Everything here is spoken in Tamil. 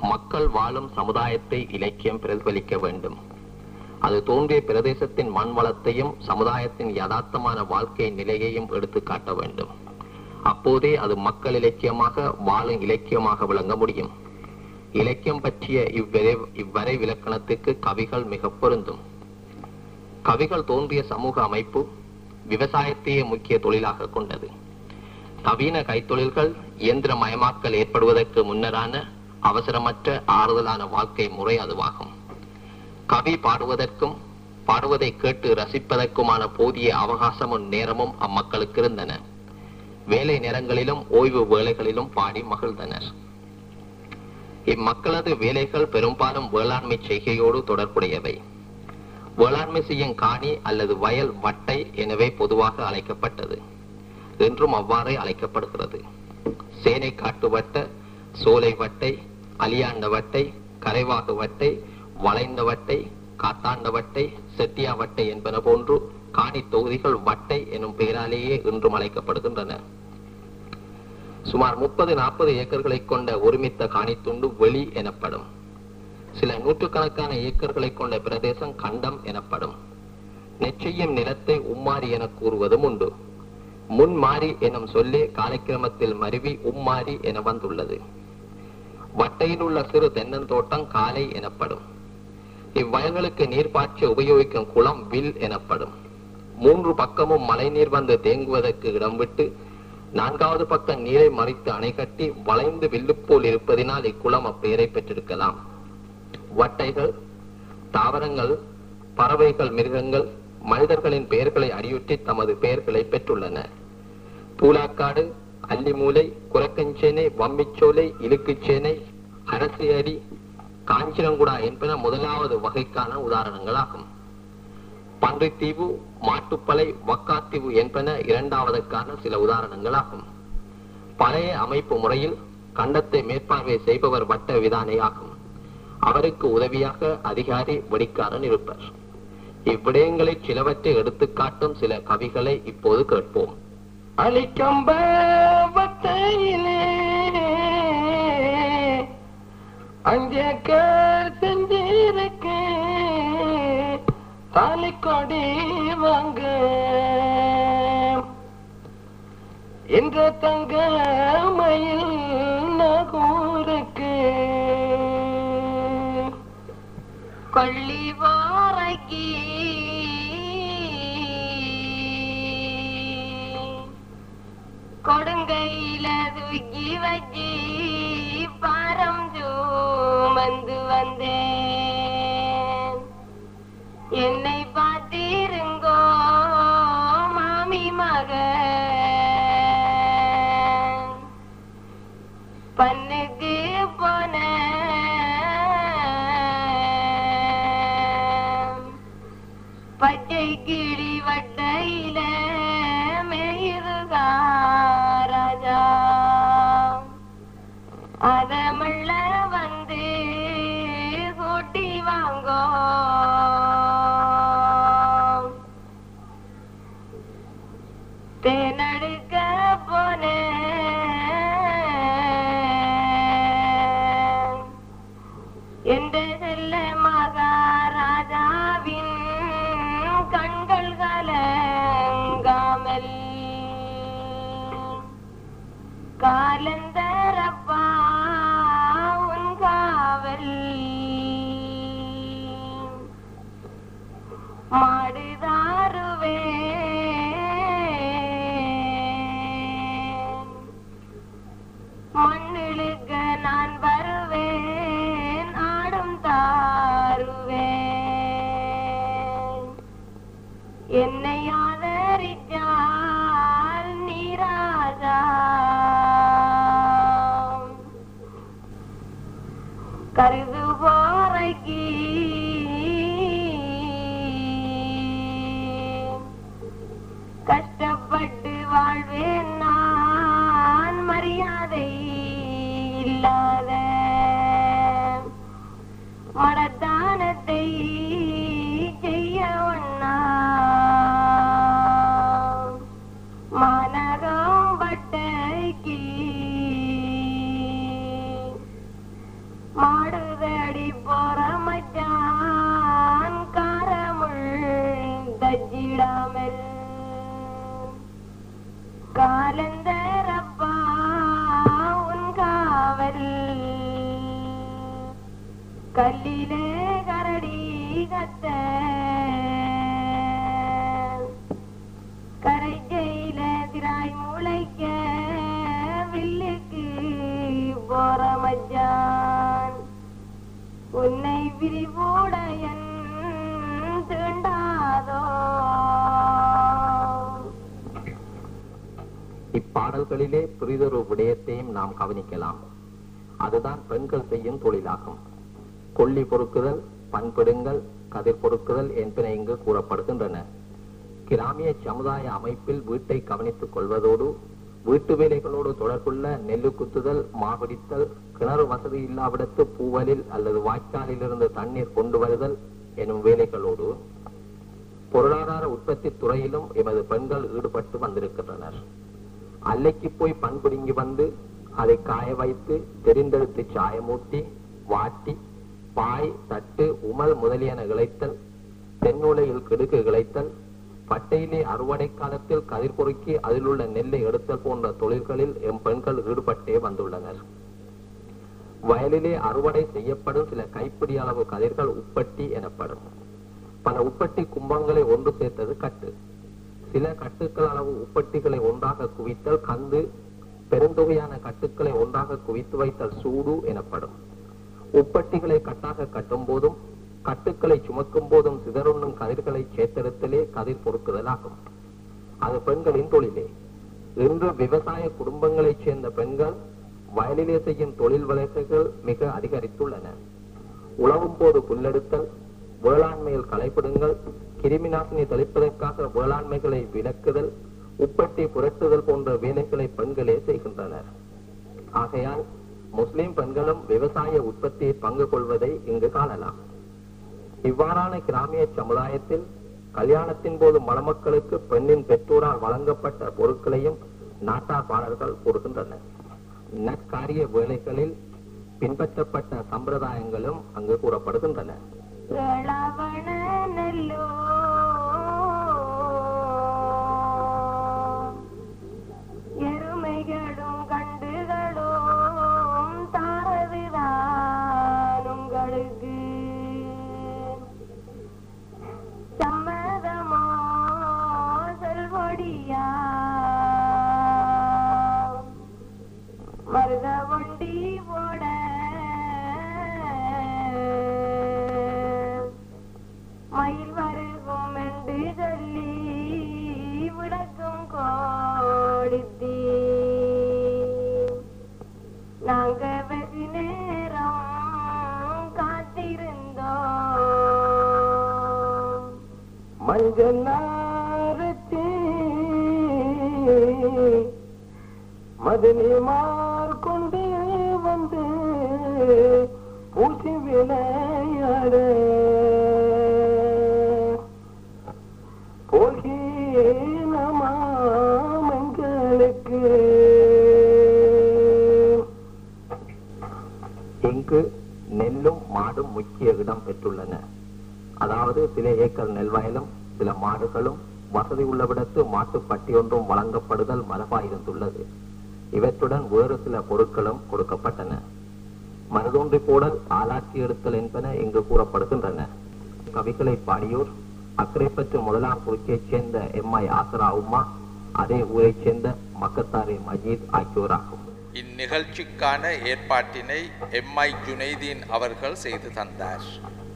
மக்கள் வாழும் சமுதாயத்தை இலக்கியம் பிரதிபலிக்க வேண்டும் அது தோன்றிய பிரதேசத்தின் மண் வளத்தையும் சமுதாயத்தின் யதார்த்தமான வாழ்க்கை நிலையையும் எடுத்து காட்ட வேண்டும் அப்போதே அது மக்கள் இலக்கியமாக வாழும் இலக்கியமாக விளங்க முடியும் இலக்கியம் பற்றிய இவ்வரை இவ்வரை விலக்கணத்துக்கு கவிகள் மிக பொருந்தும் கவிகள் தோன்றிய சமூக அமைப்பு விவசாயத்தையே முக்கிய தொழிலாக கொண்டது நவீன கைத்தொழில்கள் இயந்திரமயமாக்கல் ஏற்படுவதற்கு முன்னரான அவசரமற்ற ஆறுதலான வாழ்க்கை முறை அதுவாகும் கவி பாடுவதற்கும் பாடுவதை கேட்டு ரசிப்பதற்குமான போதிய அவகாசமும் நேரமும் அம்மக்களுக்கு இருந்தன வேலை நேரங்களிலும் ஓய்வு வேலைகளிலும் பாடி மகிழ்ந்தனர் இம்மக்களது வேலைகள் பெரும்பாலும் வேளாண்மை செய்கையோடு தொடர்புடையவை வேளாண்மை செய்யும் காணி அல்லது வயல் வட்டை எனவே பொதுவாக அழைக்கப்பட்டது என்றும் அவ்வாறே அழைக்கப்படுகிறது சேனை காட்டு வட்ட சோலை வட்டை அலியாண்ட வட்டை கரைவாகு வட்டை வளைந்த வட்டை காத்தாண்ட வட்டை செட்டியா வட்டை என்பன போன்று காணி தொகுதிகள் வட்டை எனும் பெயராலேயே இன்றும் அழைக்கப்படுகின்றன சுமார் முப்பது நாற்பது ஏக்கர்களை கொண்ட ஒருமித்த காணித்துண்டு வெளி எனப்படும் சில நூற்றுக்கணக்கான ஏக்கர்களை கொண்ட பிரதேசம் கண்டம் எனப்படும் நெச்செய்யும் நிலத்தை உம்மாரி என கூறுவதும் உண்டு முன்மாரி எனும் சொல்லே காலக்கிரமத்தில் மருவி உம்மாரி என வந்துள்ளது வட்டையில் உள்ள சிறு தென்னந்தோட்டம் காலை எனப்படும் இவ்வயல்களுக்கு நீர் பாய்ச்ச உபயோகிக்கும் குளம் வில் எனப்படும் மூன்று பக்கமும் மழைநீர் வந்து தேங்குவதற்கு இடம் விட்டு நான்காவது பக்கம் நீரை மறைத்து அணை கட்டி வளைந்து வில்லுப்போல் இருப்பதினால் இக்குளம் அப்பெயரை பெற்றிருக்கலாம் வட்டைகள் தாவரங்கள் பறவைகள் மிருகங்கள் மனிதர்களின் பெயர்களை அறியுற்றி தமது பெயர்களை பெற்றுள்ளன பூலாக்காடு அல்லிமூலை குரக்கஞ்சேனை வம்மிச்சோலை இலுக்குச்சேனை அரசியடி காஞ்சிரங்குடா என்பன முதலாவது வகைக்கான உதாரணங்களாகும் பன்றித்தீவு மாட்டுப்பலை வக்காத்தீவு என்பன இரண்டாவதற்கான சில உதாரணங்களாகும் பழைய அமைப்பு முறையில் கண்டத்தை மேற்பார்வை செய்பவர் வட்ட விதானையாகும் அவருக்கு உதவியாக அதிகாரி வெடிக்காரன் இருப்பர் இவ்விடயங்களை சிலவற்றை எடுத்துக்காட்டும் சில கவிகளை இப்போது கேட்போம் அலிக்கம்ப வட்டையிலே அங்கே கேர் செஞ்சிருக்க தாலி கொடி வாங்க என்ற தங்க மயில் நகூருக்கு கொள்ளி வாரக்கி கொடுங்கையில தூக்கி வச்சி பாரம் சுமந்து வந்தேன் என்னை பார்த்திருங்கோ மாமி மக பண்ணுக்கு போன பச்சை கிளி வட்டையில மேயிருகா ராஜா அதமுள்ள வந்து கூட்டி வாங்கோ தேனடுக்க போனேன் என்ற செல்ல மகாராஜாவின் கண்கள் கலங்காமல் காலந்தரப்பா உன் காவல் மாடுதாருவேன் மண்ணிழுக்க நான் வருவேன் ஆடும் தாருவேன் என்னை ஆதரித்தால் நீராஜா கருது போரைக்கு கஷ்டப்பட்டு வாழ்வேன் நான் மரியாதை இல்லாத மடத்தானத்தை செய்ய ஒண்ணா மாநகம் பட்டைக்கு மாட கல்லிலே கரடி கத்த கரைக்கையில திராய் முளைக்க வில்லுக்கு போற மச்சான் உன்னை விரிவுடையன் தீண்டாதோ இப்பாடல்களிலே புரிதொரு விடயத்தையும் நாம் கவனிக்கலாம் அதுதான் பெண்கள் செய்யும் தொழிலாகும் கொல்லி பொறுக்குதல் பண்பிடுங்கள் கதிர் பொறுக்குதல் என்பன இங்கு கூறப்படுகின்றன கிராமிய சமுதாய அமைப்பில் வீட்டை கவனித்துக் கொள்வதோடு வீட்டு வேலைகளோடு தொடர்புள்ள நெல்லு குத்துதல் மாபிடித்தல் கிணறு வசதி இல்லாவிடத்து பூவலில் அல்லது வாய்க்காலில் இருந்து தண்ணீர் கொண்டு வருதல் எனும் வேலைகளோடு பொருளாதார உற்பத்தி துறையிலும் எமது பெண்கள் ஈடுபட்டு வந்திருக்கின்றனர் அல்லைக்கு போய் பண்புடுங்கி வந்து அதை காய வைத்து தெரிந்தெடுத்து சாயமூட்டி வாட்டி பாய் தட்டு உமல் முதலியன இழைத்தல் தென்னுலையில் கிடுக்கு இழைத்தல் பட்டையிலே அறுவடை காலத்தில் கதிர் பொறுக்கி அதில் உள்ள நெல்லை எடுத்தல் போன்ற தொழில்களில் எம் பெண்கள் ஈடுபட்டே வந்துள்ளனர் வயலிலே அறுவடை செய்யப்படும் சில கைப்பிடி அளவு கதிர்கள் உப்பட்டி எனப்படும் பல உப்பட்டி கும்பங்களை ஒன்று சேர்த்தது கட்டு சில கட்டுக்கள் அளவு உப்பட்டிகளை ஒன்றாக குவித்தல் கந்து பெருந்தொகையான கட்டுக்களை ஒன்றாக குவித்து வைத்தல் சூடு எனப்படும் உப்பட்டிகளை கட்டாக கட்டும் போதும் கட்டுக்களை சுமக்கும் போதும் சிதறுண்ணும் கதிர்களை சேர்த்தெடுத்தலே கதிர் பொறுக்குதலாகும் அது பெண்களின் தொழிலே இன்று விவசாய குடும்பங்களைச் சேர்ந்த பெண்கள் வயலிலே செய்யும் தொழில் வழக்குகள் மிக அதிகரித்துள்ளன உழவும் போது புல்லெடுத்தல் வேளாண்மையில் களைப்பிடுங்கள் கிருமி நாசினி தெளிப்பதற்காக வேளாண்மைகளை விலக்குதல் உப்பட்டி புரட்டுதல் போன்ற வேலைகளை பெண்களே செய்கின்றனர் ஆகையால் முஸ்லிம் பெண்களும் விவசாய உற்பத்தியில் பங்கு கொள்வதை இங்கு காணலாம் இவ்வாறான கிராமிய சமுதாயத்தில் கல்யாணத்தின் போது மணமக்களுக்கு பெண்ணின் பெற்றோரால் வழங்கப்பட்ட பொருட்களையும் நாட்டார்பாளர்கள் கூறுகின்றனர் நற்காரிய வேலைகளில் பின்பற்றப்பட்ட சம்பிரதாயங்களும் அங்கு கூறப்படுகின்றன இளவன நெல்லோ எருமைகளும் கண்டுகளும் தாரதுதான் உங்களுக்கு சம்மதமோ செல்வொடியா மருத வண்டி போட மயில் வருகும் என்று சொல்லி விளக்கும் கோடித்தி நாங்க வெகு நேரம் காத்திருந்தோம் மஞ்சள் நாரத்தி மதனிமார் கொண்டு வந்து பூசி விளையாட போகினமா மங்களுக்கு இங்கு நெல்லும் மாடும் முக்கிய இடம் பெற்றுள்ளன அதாவது சில ஏக்கர் நெல் வயலும் சில மாடுகளும் வசதி உள்ளவிடத்து மாட்டுப்பட்டி ஒன்றும் வழங்கப்படுதல் மரபாயிருந்துள்ளது இவற்றுடன் வேறு சில பொருட்களும் கொடுக்கப்பட்டன மனதோன்றி போடல் ஆளாக்கி எடுத்தல் என்பன இங்கு கூறப்படுகின்றன கவிகளை பாடியோர் அக்கரைப்பற்று முதலாம் குறுக்கையைச் சேர்ந்த எம் ஐ ஆசரா உம்மா அதே ஊரைச் சேர்ந்த மக்கத்தாரே மஜீத் ஆகியோராகும் இந்நிகழ்ச்சிக்கான ஏற்பாட்டினை எம் ஐ ஜுனைதீன் அவர்கள் செய்து தந்தார்